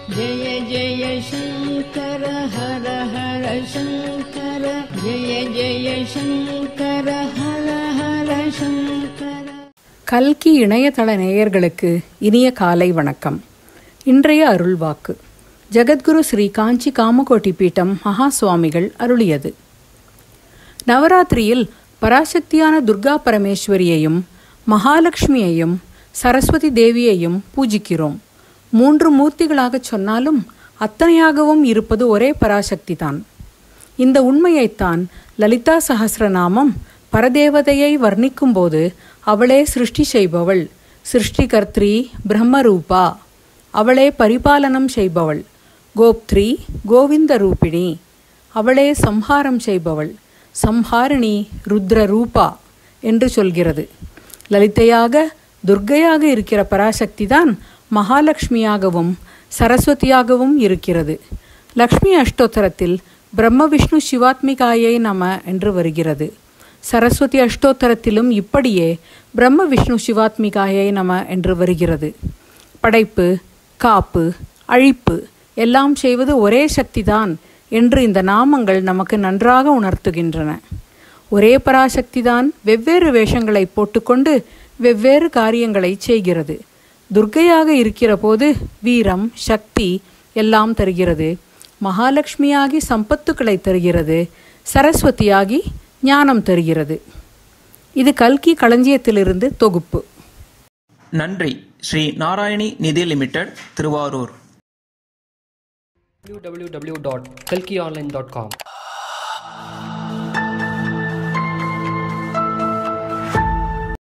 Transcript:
जय जय शङ्कर हर हर शङ्कर जय जय शङ्कर हर हर शङ्कर கல்கி இணையதள நேயர்களுக்கு இனிய காலை வணக்கம் இன்றைய அருள்வாக்கு ஜெகத்குரு ஸ்ரீ காஞ்சி காமகோட்டி பீட்டம் மகா சுவாமிகள் அருளியது நவராத்திரியில் பராசக்தியான துர்கா பரமேஸ்வரியையும் மகாலட்சுமியையும் சரஸ்வதி தேவியையும் பூஜிக்கிறோம் மூன்று மூர்த்திகளாகச் சொன்னாலும் அத்தனையாகவும் இருப்பது ஒரே பராசக்தி தான் இந்த உண்மையைத்தான் லலிதா சஹஸ்ரநாமம் பரதேவதையை வர்ணிக்கும்போது அவளே சிருஷ்டி செய்பவள் சிருஷ்டிகர்த்ரி பிரம்மரூபா அவளே பரிபாலனம் செய்பவள் கோப்த்ரி கோவிந்த ரூபிணி அவளே சம்ஹாரம் செய்பவள் சம்ஹாரிணி ருத்ர ரூபா என்று சொல்கிறது லலிதையாக துர்க்கையாக இருக்கிற பராசக்தி தான் மகாலட்சுமியாகவும் சரஸ்வதியாகவும் இருக்கிறது லக்ஷ்மி அஷ்டோத்தரத்தில் பிரம்ம விஷ்ணு சிவாத்மிகாயை நம என்று வருகிறது சரஸ்வதி அஷ்டோத்தரத்திலும் இப்படியே பிரம்ம விஷ்ணு சிவாத்மிகாயை நம என்று வருகிறது படைப்பு காப்பு அழிப்பு எல்லாம் செய்வது ஒரே சக்திதான் என்று இந்த நாமங்கள் நமக்கு நன்றாக உணர்த்துகின்றன ஒரே பராசக்திதான் வெவ்வேறு வேஷங்களை போட்டுக்கொண்டு வெவ்வேறு காரியங்களை செய்கிறது துர்க்கையாக இருக்கிற போது வீரம் சக்தி எல்லாம் தருகிறது மகாலட்சுமியாகி சம்பத்துக்களை தருகிறது சரஸ்வதியாகி ஞானம் தருகிறது இது கல்கி களஞ்சியத்திலிருந்து தொகுப்பு நன்றி ஸ்ரீ நாராயணி நிதி லிமிடெட் திருவாரூர் www.kalkionline.com